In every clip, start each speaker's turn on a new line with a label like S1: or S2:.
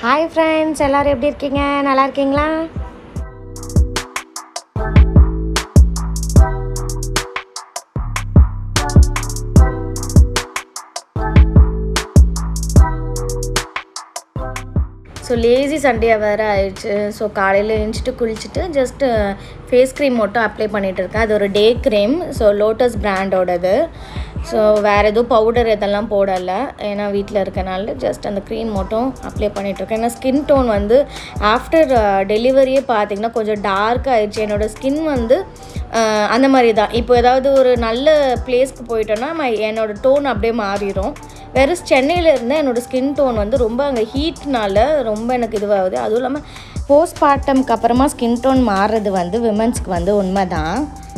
S1: Hi friends எல்லோரும் எப்படி இருக்கீங்க நல்லா இருக்கீங்களா ஸோ லேசி சண்டே வேறு ஆயிடுச்சு ஸோ காலையில் எழுந்துச்சிட்டு குளிச்சுட்டு ஜஸ்ட்டு ஃபேஸ் க்ரீம் மட்டும் அப்ளை பண்ணிகிட்டு இருக்கேன் அது ஒரு டே க்ரீம் ஸோ லோட்டஸ் பிராண்டோடது ஸோ வேறு எதுவும் பவுடர் இதெல்லாம் போடலை ஏன்னா வீட்டில் இருக்கனால ஜஸ்ட் அந்த க்ரீம் மட்டும் அப்ளை பண்ணிகிட்ருக்கேன் ஏன்னா ஸ்கின் டோன் வந்து ஆஃப்டர் டெலிவரியே பார்த்தீங்கன்னா கொஞ்சம் டார்க் ஆயிடுச்சு என்னோடய ஸ்கின் வந்து அஹ், அந்த மாதிரி தான் இப்போ ஏதாவது ஒரு நல்ல பிளேஸ்க்கு போயிட்டோன்னா ம- என்னோட டோன் அப்படியே மாறிடும் வெறும் சென்னையில் இருந்தால் என்னோடய ஸ்கின் டோன் வந்து ரொம்ப அங்கே ஹீட்னால ரொம்ப எனக்கு இதுவாகுது அதுவும் இல்லாமல் போஸ்ட் பார்ட்டம்க்கு அப்புறமா ஸ்கின் டோன் மாறுறது வந்து விமன்ஸ்க்கு வந்து உண்மை தான்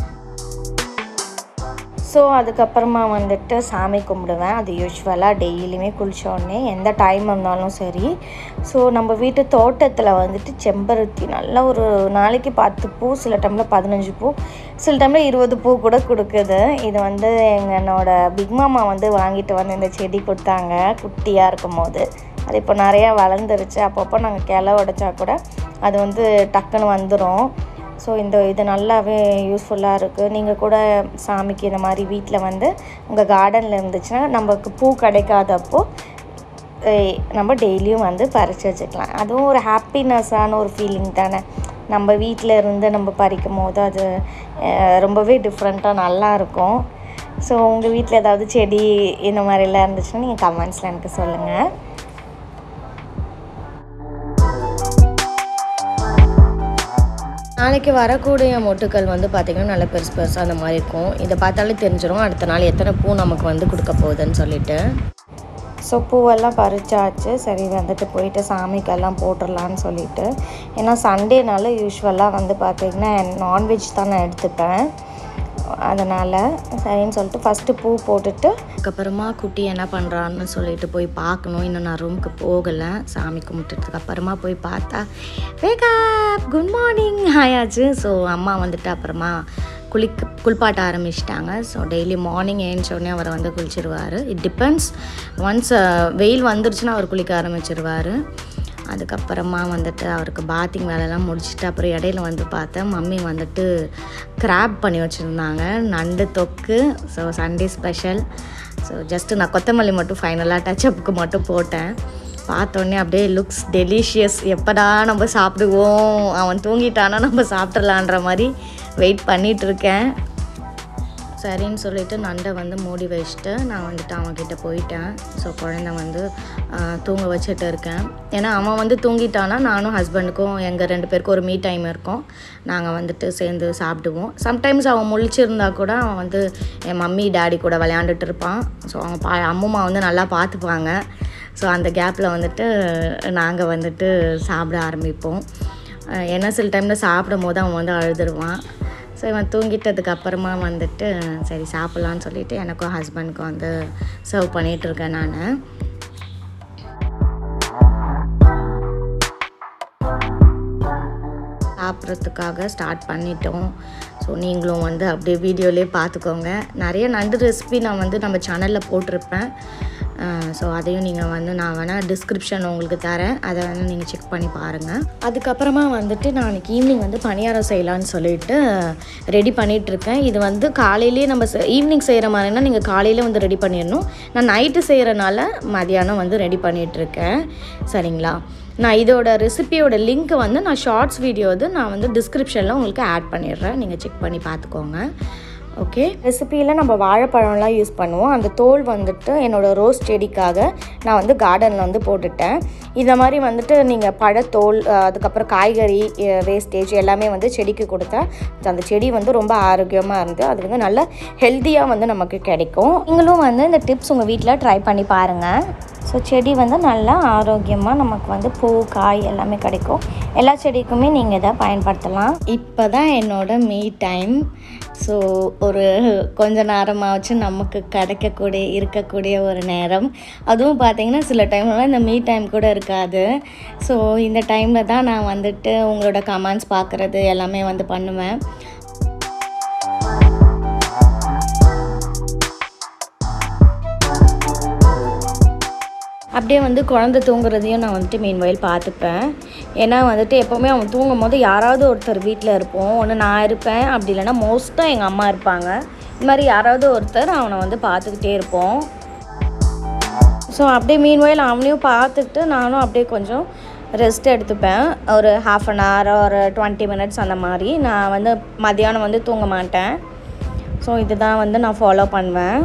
S1: ஸோ அதுக்கப்புறமா வந்துட்டு சாமி கும்பிடுவேன் அது யூஸ்வலாக டெய்லியுமே குளிச்ச உடனே எந்த டைம் இருந்தாலும் சரி ஸோ நம்ம வீட்டு தோட்டத்தில் வந்துட்டு செம்பருத்தி நல்லா ஒரு நாளைக்கு பத்து பூ சில டைமில் பதினஞ்சு பூ சில டைமில் இருபது பூ கூட கொடுக்குது இது வந்து எங்கள் என்னோட பிக் மாமா வந்து வாங்கிட்டு வந்து இந்த செடி கொடுத்தாங்க குட்டியாக இருக்கும் போது அது இப்போ நிறையா வளர்ந்துருச்சு அப்பப்போ நாங்கள் கிளை உடைச்சா கூட அது வந்து டக்குன்னு வந்துடும் ஸோ இந்த இது நல்லாவே யூஸ்ஃபுல்லாக இருக்குது நீங்கள் கூட சாமிக்கு இந்த மாதிரி வீட்டில் வந்து உங்கள் கார்டனில் இருந்துச்சுன்னா நமக்கு பூ கிடைக்காதப்போ ஏய், நம்ம டெய்லியும் வந்து பறித்து வச்சுக்கலாம் அதுவும் ஒரு ஹாப்பினஸ்ஸான ஒரு ஃபீலிங் தானே நம்ம வீட்டில் இருந்து நம்ம பறிக்கும் போது அது அஹ், ரொம்பவே டிஃப்ரெண்ட்டாக நல்லாயிருக்கும் ஸோ உங்கள் வீட்டில் ஏதாவது செடி இந்த மாதிரிலாம் இருந்துச்சுன்னா நீங்கள் கமெண்ட்ஸில் எனக்கு சொல்லுங்கள் நாளைக்கு வரக்கூடிய மொட்டுக்கள் வந்து பார்த்திங்கன்னா நல்ல பெருசு பெருசாக அந்த மாதிரி இருக்கும் இதை பார்த்தாலே தெரிஞ்சிடும் அடுத்த நாள் எத்தனை பூ நமக்கு வந்து கொடுக்க போகுதுன்னு சொல்லிட்டு ஸோ பூவெல்லாம் பறிச்சாச்சு சரி வந்துட்டு போயிட்டு சாமிக்கெல்லாம் போட்டுடலான்னு சொல்லிட்டு ஏன்னா சண்டேனால யூஸ்வலாக வந்து பார்த்திங்கன்னா நான்வெஜ் தான் நான் எடுத்துப்பேன் அதனால் சரின்னு சொல்லிட்டு ஃபஸ்ட்டு பூ போட்டுட்டு அதுக்கப்புறமா குட்டி என்ன பண்ணுறான்னு சொல்லிட்டு போய் பார்க்கணும் இன்னும் நான் ரூமுக்கு போகலை சாமி கும்பிட்டுறதுக்கு அப்புறமா போய் பார்த்தா வேகப் குட் மார்னிங் ஆயாச்சு ஸோ அம்மா வந்துட்டு அப்புறமா குளிக்க குளிப்பாட்ட ஆரம்பிச்சிட்டாங்க ஸோ டெய்லி மார்னிங் உடனே அவர் வந்து குளிச்சிருவார் இட் டிபெண்ட்ஸ் ஒன்ஸ் வெயில் வந்துருச்சுன்னா அவர் குளிக்க ஆரம்பிச்சிருவார் அதுக்கப்புறமா வந்துட்டு அவருக்கு பாத்திங் வேலையெல்லாம் முடிச்சுட்டு அப்புறம் இடையில வந்து பார்த்தேன் மம்மி வந்துட்டு கிராப் பண்ணி வச்சுருந்தாங்க நண்டு தொக்கு so Sunday special so just நான் கொத்தமல்லி மட்டும் ஃபைனலாக டச்சப்புக்கு மட்டும் போட்டேன் பார்த்தோன்னே அப்படியே லுக்ஸ் டெலிஷியஸ் எப்படா நம்ம சாப்பிடுவோம் அவன் தூங்கிட்டானா நம்ம சாப்பிட்றலான்ற மாதிரி வெயிட் பண்ணிட்டு இருக்கேன் சரின்னு சொல்லிட்டு நண்டை வந்து மூடி வச்சுட்டு நான் வந்துட்டு அவன்கிட்ட போயிட்டேன் ஸோ குழந்த வந்து ஆஹ், தூங்க வச்சுட்டு இருக்கேன் ஏன்னா அவன் வந்து தூங்கிட்டானா நானும் ஹஸ்பண்டுக்கும் எங்கள் ரெண்டு பேருக்கும் ஒரு மீ டைம் இருக்கும் நாங்கள் வந்துட்டு சேர்ந்து சாப்பிடுவோம் சம்டைம்ஸ் அவன் முழிச்சிருந்தா கூட அவன் வந்து என் மம்மி டேடி கூட விளையாண்டுட்டு இருப்பான் ஸோ அவன் பா அம்முமா வந்து நல்லா பார்த்துப்பாங்க ஸோ அந்த கேப்பில் வந்துட்டு நாங்கள் வந்துட்டு சாப்பிட ஆரம்பிப்போம் ஆஹ், ஏன்னா சில டைமில் சாப்பிடும் போது அவன் வந்து அழுதுருவான் ஸோ இவன் தூங்கிட்டதுக்கு அப்புறமா வந்துட்டு சரி சாப்பிட்லான்னு சொல்லிட்டு எனக்கும் ஹஸ்பண்டுக்கும் வந்து சர்வ் பண்ணிகிட்ருக்கேன் நான் சாப்பிட்றதுக்காக ஸ்டார்ட் பண்ணிட்டோம் ஸோ நீங்களும் வந்து அப்படியே வீடியோலேயே பார்த்துக்கோங்க நிறைய நண்டு ரெசிபி நான் வந்து நம்ம சேனலில் போட்டிருப்பேன் ஸோ அதையும் நீங்கள் வந்து நான் வேணால் டிஸ்கிரிப்ஷன் உங்களுக்கு தரேன் அதை வேணால் நீங்கள் செக் பண்ணி பாருங்கள் அதுக்கப்புறமா வந்துட்டு நான் அன்றைக்கி ஈவினிங் வந்து பணியாரம் செய்யலான்னு சொல்லிட்டு ரெடி பண்ணிகிட்ருக்கேன் இது வந்து காலையிலேயே நம்ம ஈவினிங் செய்கிற மாதிரினா நீங்கள் காலையில் வந்து ரெடி பண்ணிடணும் நான் நைட்டு செய்கிறனால மதியானம் வந்து ரெடி பண்ணிகிட்ருக்கேன் சரிங்களா நான் இதோட ரெசிபியோட லிங்க் வந்து நான் ஷார்ட்ஸ் வீடியோ வந்து நான் வந்து டிஸ்கிரிப்ஷனில் உங்களுக்கு ஆட் பண்ணிடுறேன் நீங்கள் செக் பண்ணி பார்த்துக்கோங்க ஓகே ரெசிப்பியில் நம்ம வாழைப்பழம்லாம் யூஸ் பண்ணுவோம் அந்த தோல் வந்துட்டு என்னோடய ரோஸ் செடிக்காக நான் வந்து கார்டனில் வந்து போட்டுட்டேன் இந்த மாதிரி வந்துட்டு நீங்கள் பழத்தோல் அஹ், அதுக்கப்புறம் காய்கறி வேஸ்டேஜ் எல்லாமே வந்து செடிக்கு கொடுத்தா அந்த செடி வந்து ரொம்ப ஆரோக்கியமாக இருந்து அது வந்து நல்ல ஹெல்த்தியாக வந்து நமக்கு கிடைக்கும் நீங்களும் வந்து இந்த டிப்ஸ் உங்கள் வீட்டில் ட்ரை பண்ணி பாருங்கள் ஸோ செடி வந்து நல்லா ஆரோக்கியமாக நமக்கு வந்து பூ காய் எல்லாமே கிடைக்கும் எல்லா செடிக்குமே நீங்கள் இதை பயன்படுத்தலாம் இப்போ தான் என்னோட மீ டைம் ஸோ ஒரு கொஞ்ச நேரமாச்சு நமக்கு கிடைக்கக்கூடிய இருக்கக்கூடிய ஒரு நேரம் அதுவும் பார்த்தீங்கன்னா சில டைம்லாம் இந்த மீ டைம் கூட இருக்காது ஸோ இந்த டைமில் தான் நான் வந்துட்டு உங்களோட கமெண்ட்ஸ் பார்க்குறது எல்லாமே வந்து பண்ணுவேன் அப்படியே வந்து குழந்தை தூங்குறதையும் நான் வந்துட்டு மீன்வயல் பார்த்துப்பேன் ஏன்னா வந்துட்டு எப்போவுமே அவன் தூங்கும் போது யாராவது ஒருத்தர் வீட்டில் இருப்போம் ஒன்று நான் இருப்பேன் அப்படி இல்லைன்னா மோஸ்ட்டாக எங்கள் அம்மா இருப்பாங்க இந்த மாதிரி யாராவது ஒருத்தர் அவனை வந்து பார்த்துக்கிட்டே இருப்போம் ஸோ அப்படியே மீன்வயல் அவனையும் பார்த்துக்கிட்டு நானும் அப்படியே கொஞ்சம் ரெஸ்ட் எடுத்துப்பேன் ஒரு ஹாஃப் அன் ஹவர் ஒரு டுவெண்ட்டி மினிட்ஸ் அந்த மாதிரி நான் வந்து மதியானம் வந்து தூங்க மாட்டேன் ஸோ இதுதான் வந்து நான் ஃபாலோ பண்ணுவேன்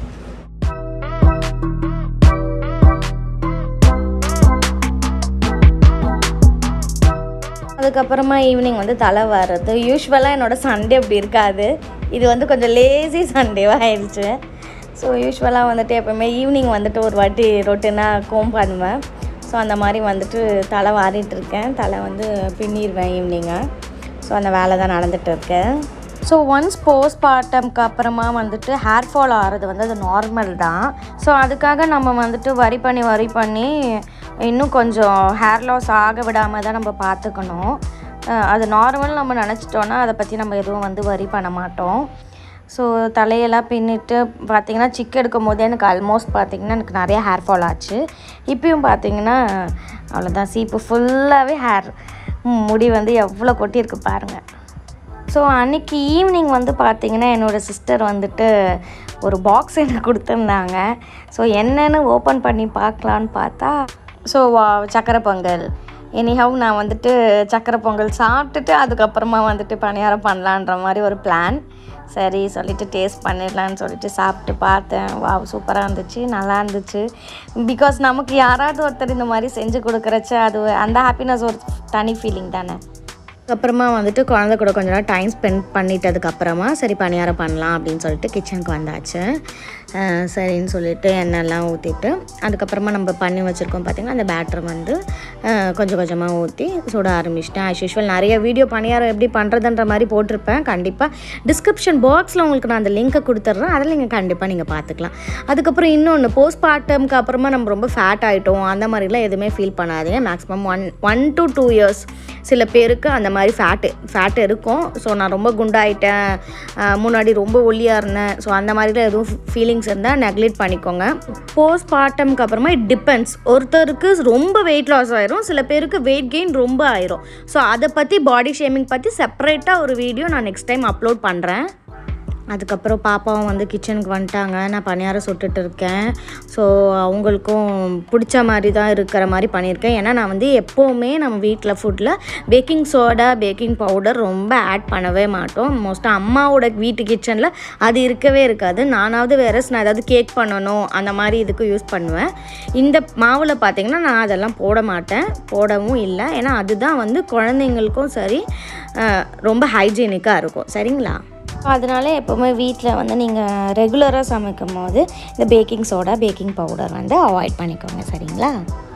S1: அதுக்கப்புறமா ஈவினிங் வந்து தலை வர்றது யூஸ்வலாக என்னோடய சண்டே அப்படி இருக்காது இது வந்து கொஞ்சம் லேசி சண்டேவாக ஆயிடுச்சு ஸோ யூஸ்வலாக வந்துட்டு எப்போவுமே ஈவினிங் வந்துட்டு ஒரு வாட்டி ரொட்டீனாக கோம் பண்ணுவேன் ஸோ அந்த மாதிரி வந்துட்டு தலை வாரிட்டு இருக்கேன் தலை வந்து பின்னிடுவேன் ஈவினிங்கை ஸோ அந்த வேலை தான் நடந்துட்டு இருக்கு ஸோ ஒன்ஸ் போஸ்ட் பார்ட்டம்க்கு அப்புறமா வந்துட்டு ஹேர் ஃபால் ஆகிறது வந்து அது நார்மல் தான் ஸோ அதுக்காக நம்ம வந்துட்டு வரி பண்ணி வரி பண்ணி இன்னும் கொஞ்சம் ஹேர் லாஸ் ஆக விடாமல் தான் நம்ம பார்த்துக்கணும் அஹ் அது நார்மல் நம்ம நினச்சிட்டோன்னா அதை பற்றி நம்ம எதுவும் வந்து வரி பண்ண மாட்டோம் ஸோ தலையெல்லாம் பின்னிட்டு பார்த்தீங்கன்னா சிக்கு எடுக்கும் போதே எனக்கு ஆல்மோஸ்ட் பார்த்தீங்கன்னா எனக்கு நிறைய ஹேர் ஃபால் ஆச்சு இப்பயும் பார்த்தீங்கன்னா அவ்வளோதான் சீப்பு ஃபுல்லாகவே ஹேர் முடி வந்து எவ்வளோ கொட்டியிருக்கு பாருங்கள் ஸோ அன்னைக்கு ஈவினிங் வந்து பார்த்தீங்கன்னா என்னோடய சிஸ்டர் வந்துட்டு ஒரு பாக்ஸ் எனக்கு கொடுத்துருந்தாங்க ஸோ என்னென்னு ஓப்பன் பண்ணி பார்க்கலான்னு பார்த்தா ஸோ வா சக்கரை பொங்கல் எனிஹவ் நான் வந்துட்டு சக்கரை பொங்கல் சாப்பிட்டுட்டு அதுக்கப்புறமா வந்துட்டு பணியாரம் பண்ணலான்ற மாதிரி ஒரு பிளான் சரி சொல்லிட்டு டேஸ்ட் பண்ணிடலான்னு சொல்லிட்டு சாப்பிட்டு பார்த்தேன் வா சூப்பராக இருந்துச்சு நல்லா இருந்துச்சு பிகாஸ் நமக்கு யாராவது ஒருத்தர் இந்த மாதிரி செஞ்சு கொடுக்குறச்ச அது அந்த ஹாப்பினஸ் ஒரு தனி ஃபீலிங் தானே அப்புறமா வந்துட்டு குழந்தை கூட கொஞ்ச நேரம் டைம் ஸ்பெண்ட் பண்ணிட்டதுக்கப்புறமா சரி பணியாரம் பண்ணலாம் அப்படின்னு சொல்லிட்டு கிச்சனுக்கு வந்தாச்சு அஹ் சரின்னு சொல்லிட்டு எண்ணெய்லாம் ஊற்றிட்டு அதுக்கப்புறமா நம்ம பண்ணி வச்சுருக்கோம் பார்த்திங்கன்னா அந்த பேட்டர் வந்து அஹ் கொஞ்சம் கொஞ்சமாக ஊற்றி சுட ஆரம்பிச்சிட்டேன் ஆஸ் யூஷுவல் நிறைய வீடியோ பணியாரம் எப்படி பண்ணுறதுன்ற மாதிரி போட்டிருப்பேன் கண்டிப்பாக டிஸ்கிரிப்ஷன் பாக்ஸில் உங்களுக்கு நான் அந்த லிங்க்கை கொடுத்துட்றேன் அதில் நீங்கள் கண்டிப்பாக நீங்கள் பார்த்துக்கலாம் அதுக்கப்புறம் இன்னொன்று போஸ்ட் பார்ட்டம்க்கு அப்புறமா நம்ம ரொம்ப ஃபேட் ஆகிட்டோம் அந்த மாதிரிலாம் எதுவுமே ஃபீல் பண்ணாதீங்க maximum one one to two years சில பேருக்கு அந்த மாதிரி ஃபேட்டு ஃபேட் இருக்கும் ஸோ நான் ரொம்ப குண்டாயிட்டேன் அஹ் முன்னாடி ரொம்ப ஒல்லியாக இருந்தேன் ஸோ அந்த மாதிரிலாம் எதுவும் ஃபீலிங்ஸ் இருந்தால் நெக்லெக்ட் பண்ணிக்கோங்க போஸ்ட் பார்ட்டம்க்கு அப்புறமா இட் டிபெண்ட்ஸ் ஒருத்தருக்கு ரொம்ப வெயிட் லாஸ் ஆயிரும் சில பேருக்கு வெயிட் கெயின் ரொம்ப ஆயிரும் ஸோ அதை பற்றி பாடி ஷேமிங் பற்றி செப்பரேட்டாக ஒரு வீடியோ நான் நெக்ஸ்ட் டைம் அப்லோட் பண்ணுறேன் அதுக்கப்புறம் பாப்பாவும் வந்து கிச்சனுக்கு வந்துட்டாங்க நான் பணியாரம் சுட்டுட்டு இருக்கேன் ஸோ அவங்களுக்கும் பிடிச்ச மாதிரி தான் இருக்கிற மாதிரி பண்ணியிருக்கேன் ஏன்னா நான் வந்து எப்போவுமே நம்ம வீட்டில் ஃபுட்டில் பேக்கிங் சோடா பேக்கிங் பவுடர் ரொம்ப ஆட் பண்ணவே மாட்டோம் மோஸ்ட்டாக அம்மாவோட வீட்டு கிச்சனில் அது இருக்கவே இருக்காது நானாவது வேற நான் ஏதாவது கேக் பண்ணணும் அந்த மாதிரி இதுக்கு யூஸ் பண்ணுவேன் இந்த மாவில் பார்த்தீங்கன்னா நான் அதெல்லாம் போட மாட்டேன் போடவும் இல்லை ஏன்னா அதுதான் வந்து குழந்தைங்களுக்கும் சரி அஹ், ரொம்ப ஹைஜீனிக்காக இருக்கும் சரிங்களா அதனால எப்போவுமே வீட்டில் வந்து நீங்கள் ரெகுலராக சமைக்கும் போது இந்த பேக்கிங் சோடா பேக்கிங் பவுடர் வந்து அவாய்ட் பண்ணிக்கோங்க சரிங்களா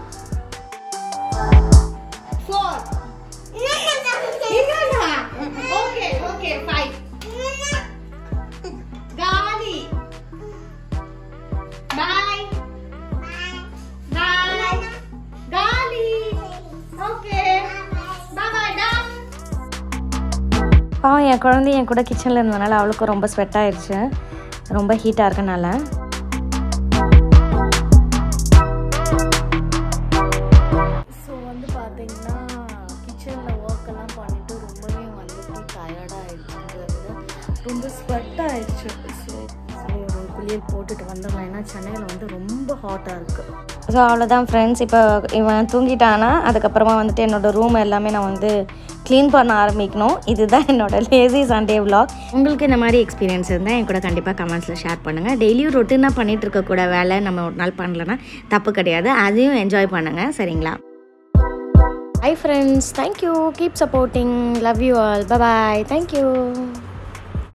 S2: Four. Inanna. Okay, okay, five. Gali. Bye. Bye. Gali. Okay. Bye bye. Done.
S1: பாவம் என் குழந்தை என் கூட கிச்சனில் இருந்தனால அவளுக்கும் ரொம்ப ஸ்வெட் ஆயிடுச்சு ரொம்ப ஹீட்டாக இருக்கனால ஸோ வந்து பார்த்தீங்கன்னா கிச்சனில் ஒர்க்கெல்லாம் பண்ணிவிட்டு ரொம்பவே வந்துட்டு டயர்டாகிடுச்சுங்கிறது ரொம்ப ஸ்வெட் ஆயிடுச்சு ஸோ ஒரு குளியல் போட்டுட்டு வந்துடலாம் ஏன்னா சென்னையில் வந்து ரொம்ப ஹாட்டாக இருக்குது ஸோ அவ்வளோதான் ஃப்ரெண்ட்ஸ் இப்போ இவன் தூங்கிட்டானா அதுக்கப்புறமா வந்துட்டு என்னோடய ரூம் எல்லாமே நான் வந்து க்ளீன் பண்ண ஆரம்பிக்கணும் இதுதான் என்னோட லேசி சண்டே vlog உங்களுக்கு இந்த மாதிரி எக்ஸ்பீரியன்ஸ் இருந்தால் என் கூட கண்டிப்பாக கமெண்ட்ஸில் ஷேர் பண்ணுங்கள் டெய்லியும் ரொட்டீனாக பண்ணிகிட்டு இருக்கக்கூட வேலை நம்ம ஒரு நாள் பண்ணலன்னா தப்பு கிடையாது அதையும் என்ஜாய் பண்ணுங்கள் சரிங்களா hi friends thank you keep supporting love you all bye bye thank you